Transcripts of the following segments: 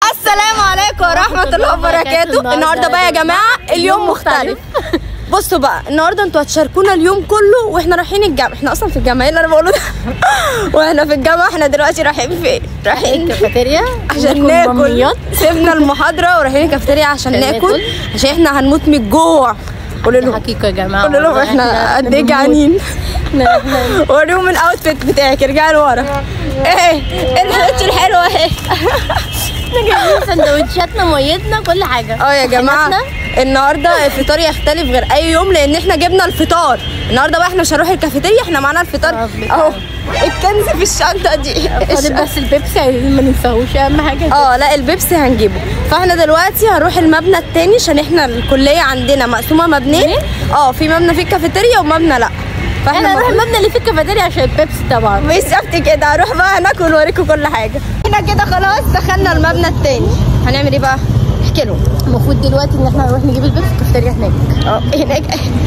السلام عليكم ورحمة الله وبركاته النهاردة بقى يا جماعة اليوم مختلف بصوا بقى النهارده انتوا هتشاركونا اليوم كله واحنا رايحين الجامعة احنا اصلا في الجامعة ايه اللي انا بقوله ده واحنا في الجامعة احنا دلوقتي رايحين فين رايحين الكافيتيريا عشان ناكل سيبنا المحاضرة ورايحين الكافيتيريا عشان عشان ناكل ناكل. عشان احنا هنموت من الجوع قولوا لهم حقيقة يا جماعة قولوا لهم والله احنا قد ايه بنموت. جعانين احنا احنا وريهم الاوتفيت بتاعك ارجعي لورا ايه الحاجات الحلوة اهي احنا جايبين سندوتشاتنا ميتنا كل حاجة اه يا جماعه حاجاتنا. النهارده الفطار يختلف غير اي يوم لان احنا جبنا الفطار النهارده بقى احنا مش هنروح الكافيتيريا احنا معانا الفطار اه، بتاع. اهو الكنز في الشنطه دي فاضل بس البيبسي عايزين ما ننساهوش اهم حاجة اه لا البيبسي هنجيبه فاحنا دلوقتي هنروح المبنى التاني عشان احنا الكليه عندنا مقسومه مبنين اه في مبنى في الكافيتيريا ومبنى لا احنا فاحنا نروح المفروض- المبنى اللي في الكافيتيريا عشان البيبسي طبعا بالظبط كده هروح بقى هناك ونوريكم كل حاجه احنا كده خلاص دخلنا المبنى التاني هنعمل ايه بقى احكي لهم المفروض دلوقتي ان احنا نروح نجيب البيبسي في الكافيتيريا هناك اه هناك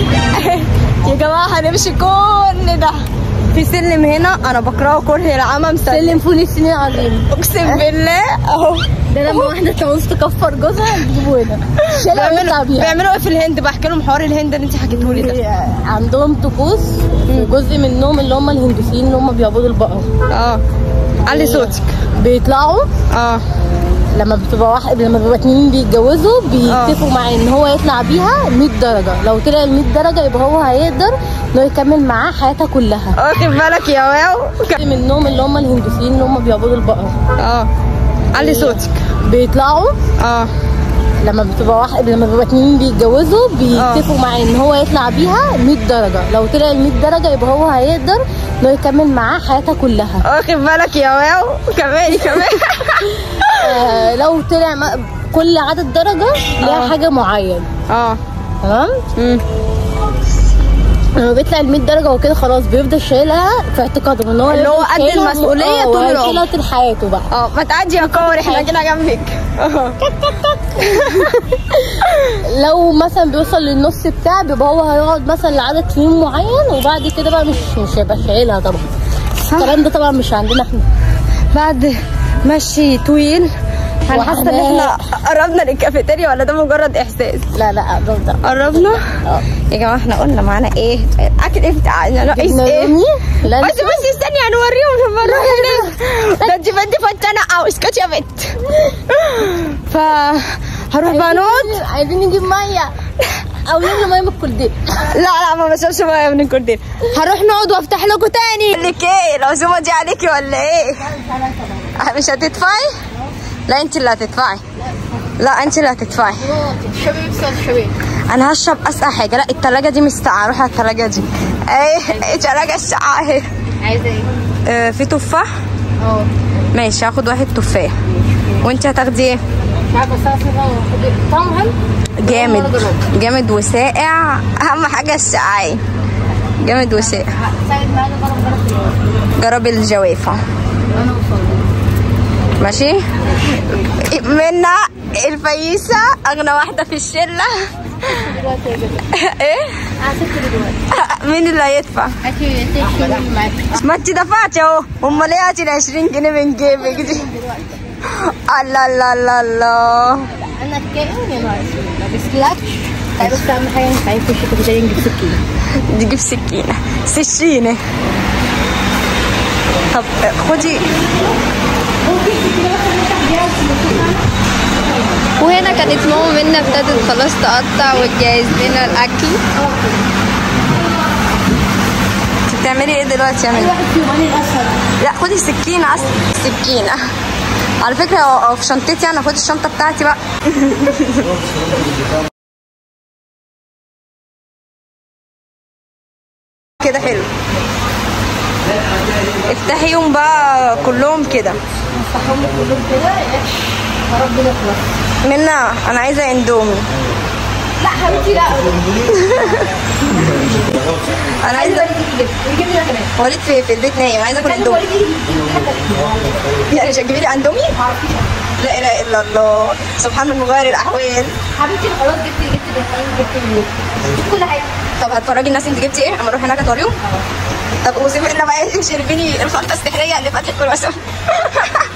يا جماعه هنمشي كل ده في سلم هنا انا بكرهه كره العمى مسلم سلم فول السنين عظيم اقسم بالله اهو ده لما واحدة تعوز تكفر جوزها تجيبه هنا شيلها ويطلع بيعملوا بيها بيعملوا ايه في الهند بقى احكي لهم حوار الهند اللي انت حكيته لي ده عندهم طقوس وجزء منهم اللي هم الهندوسيين اللي هم بيعبدوا البقر اه علي صوتك بيطلعوا اه لما بتبقى واحد لما بيبقى اتنين بيتجوزوا بيتفقوا مع ان هو يطلع بيها 100 درجه لو طلع ال 100 درجه يبقى هو هيقدر انه يكمل معاه حياتها كلها واخد بالك يا واو منهم اللي هم الهندوسيين اللي هم بيعبدوا البقر اه علي صوتك بيطلعوا اه لما بتبقى واحد لما بيبقى اتنين بيتجوزوا بيتفقوا مع ان هو يطلع بيها 100 درجه لو طلع ال 100 درجه يبقى هو هيقدر انه يكمل معاه حياتها كلها واخد بالك يا واو كمان كمان آه لو طلع ما- كل عدد درجه ليها آه. حاجه معين اه تمام امم لما بيطلع ال 100 درجه وكده خلاص بيفضل شايلها في اعتقادهم ان هو اللي هو يفضل قد شايلها المسؤولية آه، طول العمر. وهيشيلها طول حياته بقى اه ما تعدي يا كور احنا كده جنبك اه لو مثلا بيوصل للنص بتاع بيبقى هو هيقعد مثلا لعدد سنين معين وبعد كده بقى مش مش هيبقى شايلها طبعا الكلام ده طبعا مش عندنا احنا بعد مشي طويل انا حاسه ان احنا قربنا للكافيتيريا ولا ده مجرد احساس لا لا ده ده قربنا اه يا جماعه احنا قلنا معانا ايه اكل ايه بتاعنا ناقص جبنة ايه رومي لا بس بس استني هنوريهم لما نروح هناك ده انت بنت فتانه او اسكت يا بنت ف هروح بقى نقعد عايزين نجيب ميه او نجيب ميه من الكولدير لا لا ما بشربش ميه من الكوردين هروح نقعد وافتح لكم تاني اقول لك ايه العزومه دي عليكي ولا ايه مش هتدفعي لا انت اللي هتدفعي لا انت اللي هتدفعي شباب شباب انا هشرب اسقع حاجه لا التلاجة دي مش ساقعه اروح على التلاجة دي ايه التلاجة الساقعه اهي عايزه ايه؟ آه، في تفاح اه ماشي هاخد واحد تفاح وانت هتاخدي ايه مش عارفه بس انا طعمه حلو جامد جامد وساقع اهم حاجه السقعه جامد وساقع ساعد معانا بره بره جرب الجوافه انا وصلت ماشي منا الفيسة أغنى واحدة في الشلة دلوقتي يا جماعه إيه؟ هسيبك دلوقتي مين اللي هيدفع؟ هاتي تشتري معاكي ما أنت دفعت أهو أمال إيه هاتي ال 20 جنيه من جيبك دي؟ الله الله الله الله انا الكائن يا نهار اسود ما بيسلكش تعالى بس اهم حاجه انت عايز تخش كده نجيب سكينه نجيب سكينة سكينة طب خدي وهنا كانت ماما منا ابتدت خلاص تقطع وتجهز لنا الاكل انت بتعملي ايه دلوقتي يا منى؟ واحد فيهم انا الاسهل لا خدي سكينة اصلا سكينة على فكرة هو هو في شنطتي انا خدي الشنطة بتاعتي بقى كده حلو افتحيهم بقى كلهم كده نفتحهم كلهم كده يا رب نخلص منا انا عايزة اندومي لا حبيبتي لا انا عايزة يجيب لي كمان وليد في, في البيت نايم عايزة اكل اندومي يعني مش هتجيبي لي اندومي؟ لا اله الا الله سبحان المغير الاحوال حبيبتي خلاص جبت جبت ده جبت منك كل حاجه طب هتفرجي الناس انت جبتي ايه اما اروح هناك اتوريهم طب وسيبي لنا بقى شربيني الخلطه السحريه اللي فتحت كل وسم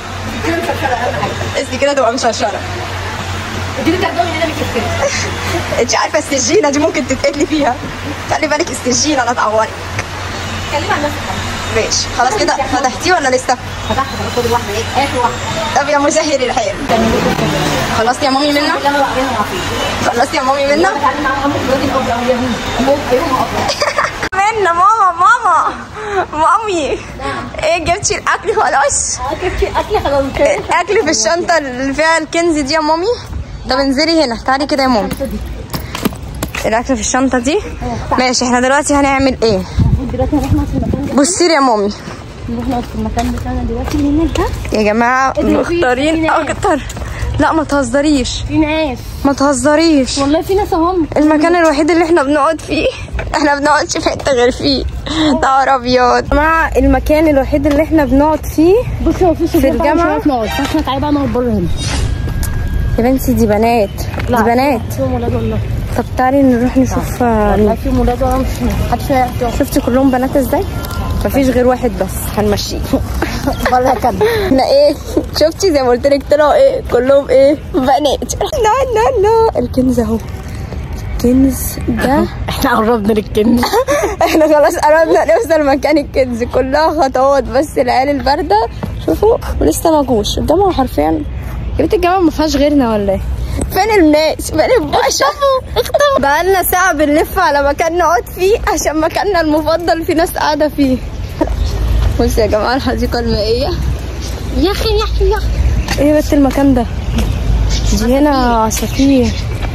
كده مشرشره اهم حاجه بس كده تبقى مشرشره دي اللي كانت هنا متكسره انت عارفه السجينه دي ممكن تتقلي فيها خلي بالك السجينه لا تعوري اتكلمي عن نفسك ماشي خلاص كده فتحتيه ولا لسه فتحت خد واحده ايه اخر واحده طب يا مسهل الحال خلاص يا مامي منا اللي انا بعملها مع فيه خلاص يا مامي منا بتعلم معاهم امر دلوقتي الاب او اليهود هم ايهم اقوى منا ماما ماما مامي ايه جبتي الاكل خلاص اكل اكل خلاص اكل في الشنطه اللي فيها الكنز دي يا مامي طب انزلي هنا تعالي كده يا مامي الاكل في الشنطه دي ماشي احنا دلوقتي هنعمل ايه دلوقتي نروح نقعد في المكان ده بصي لي يا مامي نروح نقعد في المكان بتاعنا دلوقتي من هنا يا جماعه إيه ده؟ في- مختارين في ناس. اكتر لا ما تهزريش في ناس ما تهزريش والله في ناس اهم المكان الوحيد اللي احنا بنقعد فيه احنا بنقعدش في حته غير فيه نهار ابيض مع المكان الوحيد اللي احنا بنقعد فيه بصي هو في في الجامعة؟ مش نقعد فاحنا تعالي بقى نقعد بره هنا يا بنتي دي بنات دي بنات فيهم ولاد والله طب تعالي نروح نشوف آه، والله فيهم ولاد والله مش محدش هيعرف يقعد شفتي كلهم بنات ازاي مفيش غير واحد بس هنمشيه بره كده احنا ايه شفتي زي ما قلت لك طلعوا ايه كلهم ايه بنات لا لا لا الكنز اهو الكنز ده احنا قربنا للكنز احنا خلاص قربنا نوصل مكان الكنز كلها خطوات بس العيال البارده شوفوا ولسه ما جوش الجامعه حرفيا يا بنت الجامعه ما فيهاش غيرنا ولا ايه فين الناس فين البشر اختفوا بقالنا ساعه بنلف على مكان نقعد فيه عشان مكاننا المفضل في ناس قاعده فيه بصوا يا جماعه الحديقه المائيه يا اخي يا اخي يا اخي ايه بس المكان ده دي هنا عصافير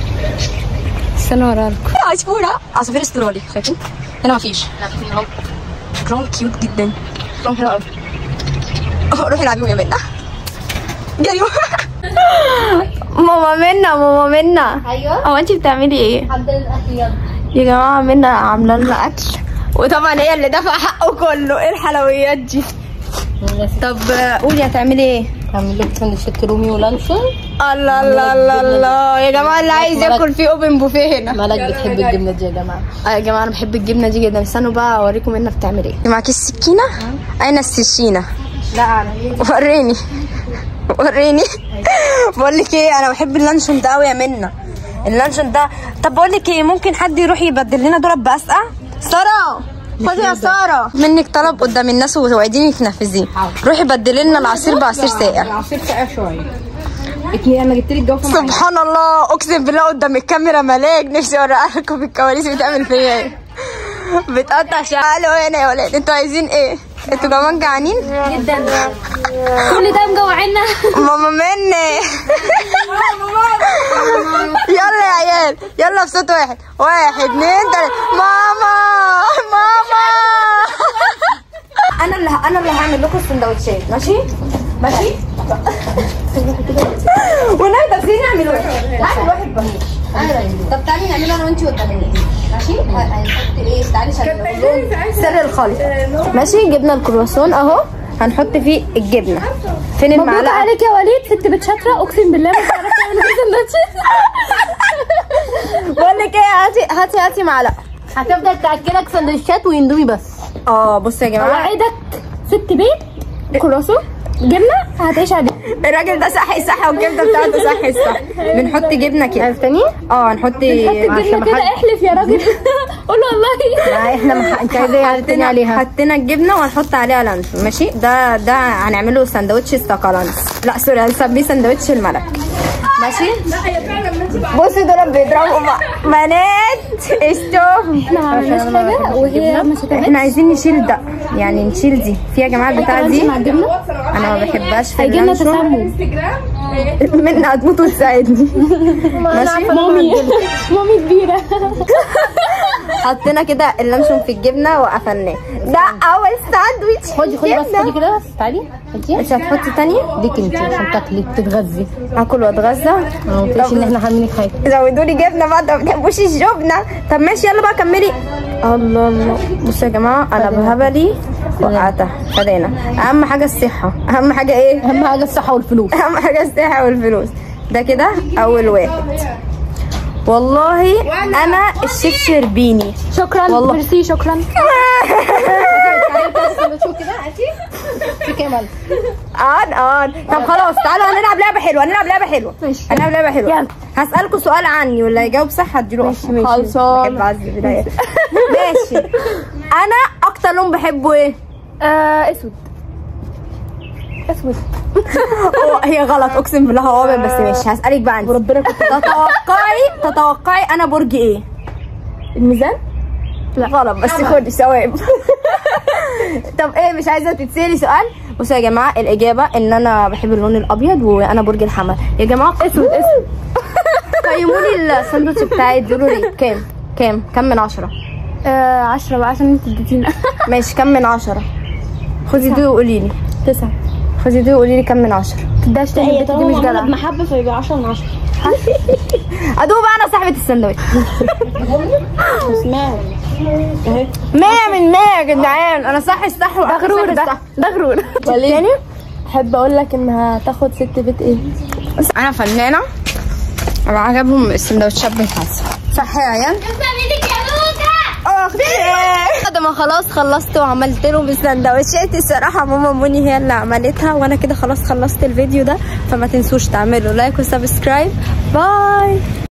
استنى اوريها لكم عصفوره عصافير استرالي شايفين هنا مفيش شكلهم كيوت جدا شكلهم حلو قوي روحي العبيهم يا منى جريوا ماما منى ماما منى ايوه هو انت بتعملي ايه عند الاكل يلا يا جماعه منى عامله لنا اكل وطبعا هي اللي دفع حقه كله ايه الحلويات دي طب قولي هتعملي ايه هعمل لك سندوتشات رومي ولانشون الله الله الله الله يا جماعه اللي عايز ياكل فيه اوبن بوفيه هنا مالك بتحب الجبنه دي يا جماعه آه يا جماعه انا بحب الجبنه دي جدا استنوا بقى اوريكم منى بتعمل ايه معاكي السكينه اين السكينه لا انا وريني وريني بقول لك ايه انا بحب اللانشون ده قوي يا منى اللانشون ده طب بقول لك ايه ممكن حد يروح يبدل لنا دول باسقه ساره خدي يا ساره منك طلب قدام الناس وتوعديني تنفذيه روحي بدلي لنا العصير بعصير ساقع العصير ساقع شويه اتنين انا جبت لك جوافه سبحان الله اقسم بالله قدام الكاميرا ملاك نفسي اوريها لكم في الكواليس بتعمل فيا ايه بتقطع شعاله هنا يا ولاد انتوا عايزين ايه انتوا كمان جعانين جدا كل ده مجوعنا ماما مني يلا يا عيال يلا بصوت واحد واحد اتنين تلاته ماما ماما انا اللي انا اللي هعمل لكم السندوتشات ماشي ماشي والنبي طب سيبني اعمل واحد اعمل واحد بقى طب تعالي نعمله انا وانتي قدام الناس ماشي هنحط ايه تعالي عشان سر الخلطه ماشي جبنا الكرواسون اهو هنحط فيه الجبنه فين مبروك المعلقه عليك يا وليد ست بنت شاطره اقسم بالله ما تعرفي تعملي كده سندوتشات بقول لك ايه هاتي هاتي هاتي معلقه هتفضل تاكلك سندوتشات واندومي بس اه بصوا يا جماعه اوعدك ست بيت كرواسون جبنه هتعيش عليه الراجل ده صحي صح والكبده بتاعته صحي صح بنحط جبنه كده عرفتني؟ اه هنحط حط الجبنه كده احلف يا راجل قول والله لا احنا مح... انت عايزه حطينا عليها. حطينا الجبنه وهنحط عليها لانشون ماشي ده ده هنعمله سندوتش استاكالانس لا سوري هنسميه سندوتش الملك ماشي بصي دول بيضربوا بعض بنات اشتوفوا احنا ما عملناش حاجه وهي ما شتمتش احنا عايزين نشيل ده يعني نشيل دي في يا جماعه البتاعه دي مع الجبنه انا ما بحبهاش في هيجي لنا اللانشون تسمم منها هتموت وتساعدني ماشي مامي مامي كبيره حطينا كده اللانشون في الجبنه وقفلناه ده اول ساندويتش خدي خدي بس جبنة. خدي كده بس تعالي خدي مش هتحطي تاني ليك انت عشان تاكلي تتغذي اكل واتغذى ما قلتليش ان احنا عاملين حاجه زودوا لي جبنه بقى ده ما بتحبوش الجبنه طب ماشي يلا بقى كملي الله الله بصوا يا جماعه انا بهبلي وقعتها خدينا اهم حاجه الصحه اهم حاجه ايه اهم حاجه الصحه والفلوس اهم حاجه الصحه والفلوس ده كده اول واحد والله انا الشيف شربيني شكرا والله. ميرسي شكرا شوف كده هاتي في كام ان ان طب خلاص تعالوا هنلعب لعبه حلوه هنلعب لعبه حلوه ماشي. هنلعب لعبه حلوه يلا. هسالكوا سؤال عني واللي هيجاوب صح هديله ماشي، أصفر. ماشي. خلصان بحب اعزل البدايات ماشي انا اكتر لون بحبه ايه آه اسود اسود هو هي غلط اقسم بالله هو ابيض بس ماشي هسالك بقى انت وربنا كنت تتوقعي تتوقعي انا برج ايه الميزان لا غلط بس خدي ثواب طب ايه مش عايزه تتسالي سؤال بصوا يا جماعه الاجابه ان انا بحب اللون الابيض وانا برج الحمل يا جماعه اسود اسود قيموا لي الساندوتش بتاعي ادوا ريت كام كام كام من عشرة آه عشرة بقى عشان انت اديتينا ماشي كام من عشرة خدي دي وقولي لي تسعة خدي دي وقولي لي كام من عشرة تداش تاني هي البت دي طالما مش معمولة جدع بمحبة فيبقى 10 من 10 ادوق بقى انا صاحبه الساندوتش اسمعوا اهي 100 من 100 يا جدعان انا صح صح ده غرور ده ده غرور تاني احب اقول لك انها تاخد ست بيت ايه انا فنانه أنا عجبهم السندوتشات بتاعتي صح يا عيال اختي بعد ما خلاص خلصت وعملت لهم السندوتشات الصراحه ماما موني هي اللي عملتها وانا كده خلاص خلصت الفيديو ده فما تنسوش تعملوا لايك وسبسكرايب باي